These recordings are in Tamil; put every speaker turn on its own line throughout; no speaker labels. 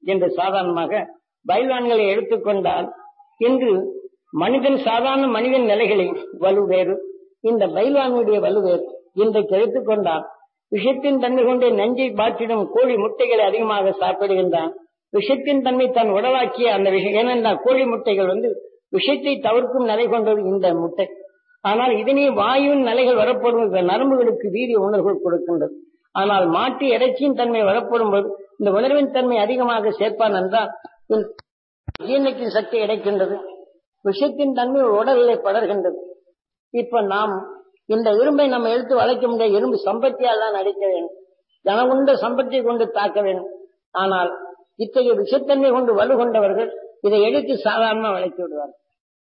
என்று சாதாரணமாக பைல்வான்களை எடுத்துக்கொண்டால் இன்று மனிதன் சாதாரண மனிதன் நிலைகளில் வலுவேறு இந்த பைல்வானுடைய வலுவேறு இன்றைக்கு எடுத்துக்கொண்டால் விஷத்தின் தன்மை கொண்டு நெஞ்சை பாற்றிடும் கோழி முட்டைகளை அதிகமாக சாப்பிடுகின்றான் விஷத்தின் தன்மை தன் உடலாக்கிய அந்த விஷயம் ஏனென்றால் கோழி முட்டைகள் வந்து விஷத்தை தவிர்க்கும் நிலை கொண்டது இந்த முட்டை ஆனால் இதனை வாயுவின் நிலைகள் வரப்படும் இந்த நரம்புகளுக்கு வீரிய உணர்வுகள் கொடுக்கின்றது ஆனால் மாட்டு இறைச்சியின் தன்மை வரப்படும் போது இந்த உணர்வின் தன்மை அதிகமாக சேர்ப்பான் என்றால் ஜீர்ணிக்கும் சக்தி கிடைக்கின்றது விஷத்தின் தன்மை உடலிலே படர்கின்றது இப்ப நாம் இந்த இரும்பை நம்ம எடுத்து வளைக்க முடியாது இரும்பு சம்பத்தியால் தான் அடிக்க வேண்டும் கனகுண்ட சம்பத்தியை கொண்டு தாக்க வேண்டும் ஆனால் இத்தகைய விஷத்தன்மை கொண்டு வலு கொண்டவர்கள் இதை எடுத்து சாதாரணமா வளைத்து விடுவார்கள்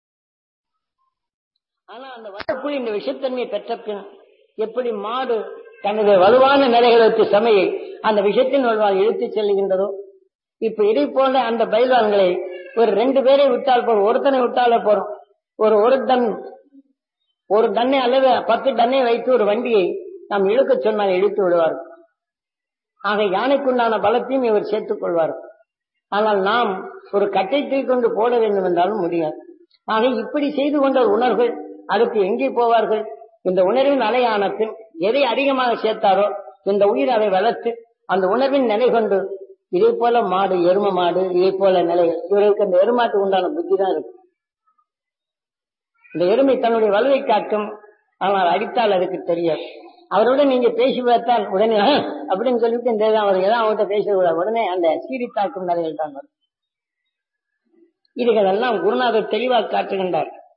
ஆனா அந்த வளர்ப்புள் இந்த விஷத்தன்மையை பெற்ற பின் எப்படி மாடு தனது வலுவான நிலைகளுக்கு சமையை அந்த விஷத்தின் வலுவால் இழுத்து செல்லுகின்றதோ இப்ப இதை போன்ற அந்த பைல்வான்களை ஒரு ரெண்டு பேரை விட்டால் போதும் ஒருத்தனை விட்டாலே போறோம் ஒரு ஒரு டன் ஒரு டன்னை அல்லது பத்து டன்னை வைத்து ஒரு வண்டியை நாம் இழுக்க சொன்னால் இழுத்து விடுவார்கள் ஆக யானைக்குண்டான பலத்தையும் இவர் சேர்த்துக் கொள்வார் ஆனால் நாம் ஒரு கட்டை தூக்கி கொண்டு போட வேண்டும் என்றாலும் முடியாது ஆக இப்படி செய்து கொண்ட உணர்வுகள் அடுத்து எங்கே போவார்கள் இந்த உணர்வின் அலையான பின் எதை அதிகமாக சேர்த்தாரோ இந்த உயிர் அதை வளர்த்து அந்த உணர்வின் நிலை கொண்டு இதே போல மாடு எரும மாடு இதே போல நிலைகள் இவர்களுக்கு அந்த எருமாட்டு உண்டான புத்தி தான் இருக்கு இந்த எருமை தன்னுடைய வலுவை காட்டும் ஆனால் அடித்தால் அதுக்கு தெரியாது அவருடன் நீங்க பேசி பார்த்தால் உடனே "ஆஹ்" அப்படின்னு சொல்லிட்டு இந்த அவர் ஏதாவது அவங்ககிட்ட பேசக்கூடாது உடனே அந்த சீரி தாக்கும் நிலையில் தான் வரும் இதுகளெல்லாம் குருநாதர் தெளிவாக காட்டுகின்றார்